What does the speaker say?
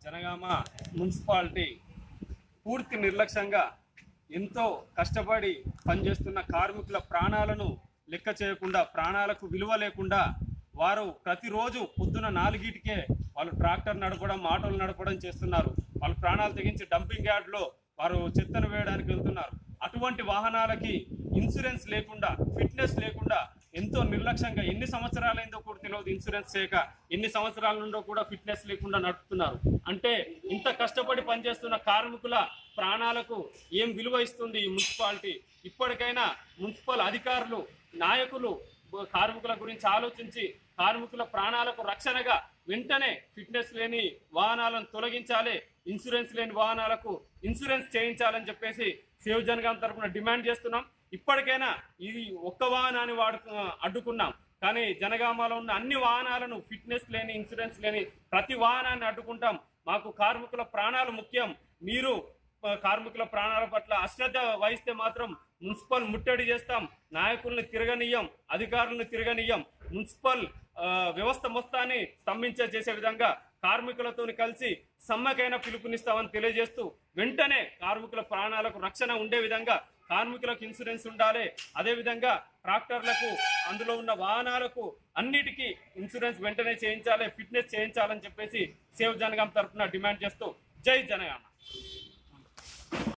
Janagama municipality పూర్తి నిర్లక్ష్యంగా ఎంతో కష్టపడి పనిచేస్తున్న కార్మికుల ప్రాణాలను లెక్క చేయకుండా ప్రాణాలకు విలువ లేకుండా వారు ప్రతిరోజు పొద్దున నాలుగిటికే వాళ్ళు ట్రాక్టర్ నడపడం ఆటోలు నడపడం చేస్తున్నారు వాళ్ళ ప్రాణాలు తెగించి డంపింగ్ యార్డ్లో వారు చెత్తను వేయడానికి వెళ్తున్నారు అటువంటి వాహనాలకి ఇన్సూరెన్స్ లేకుండా ఫిట్నెస్ లేకుండా ఎంతో నిర్లక్ష్యంగా ఎన్ని సంవత్సరాలైందో కూడా తెలియదు ఇన్సూరెన్స్ చేయక ఎన్ని సంవత్సరాల నుండో కూడా ఫిట్నెస్ లేకుండా నడుపుతున్నారు అంటే ఇంత కష్టపడి పనిచేస్తున్న కార్మికుల ప్రాణాలకు ఏం విలువ ఇస్తుంది ఈ మున్సిపాలిటీ ఇప్పటికైనా మున్సిపల్ అధికారులు నాయకులు బ- కార్మికుల గురించి ఆలోచించి కార్మికుల ప్రాణాలకు రక్షణగా వెంటనే ఫిట్నెస్ లేని వాహనాలను తొలగించాలి ఇన్సూరెన్స్ లేని వాహనాలకు ఇన్సూరెన్స్ చేయించాలని చెప్పేసి సేవ్ జనగాం తరఫున డిమాండ్ చేస్తున్నాం ఇప్పటికైనా ఇది ఒక్క వాహనాన్ని వాడు అడ్డుకున్నాం కానీ జనగామలో ఉన్న అన్ని వాహనాలను ఫిట్నెస్ లేని ఇన్సూరెన్స్ లేని ప్రతి వాహనాన్ని అడ్డుకుంటాం మాకు కార్మికుల ప్రాణాలు ముఖ్యం మీరు ఆ, కార్మికుల ప్రాణాల పట్ల అశ్రద్ధ వహిస్తే మాత్రం మున్సిపల్ ముట్టడి చేస్తాం నాయకుల్ని తిరగనీయం అధికారులను తిరగనీయం మున్సిపల్ ఆ, వ్యవస్థ మొత్తాన్ని స్తంభించే చేసే విధంగా కార్మికులతో కలిసి సమ్మెకైనా పిలుపునిస్తామని తెలియజేస్తూ వెంటనే కార్మికుల ప్రాణాలకు రక్షణ ఉండే విధంగా కార్మికులకు ఇన్సూరెన్స్ ఉండాలి అదేవిధంగా ట్రాక్టర్లకు అందులో ఉన్న వాహనాలకు అన్నిటికీ ఇన్సూరెన్స్ వెంటనే చేయించాలి ఫిట్నెస్ చేయించాలని చెప్పేసి సేవ్ జనగాం తరఫున డిమాండ్ చేస్తూ జై జనగామ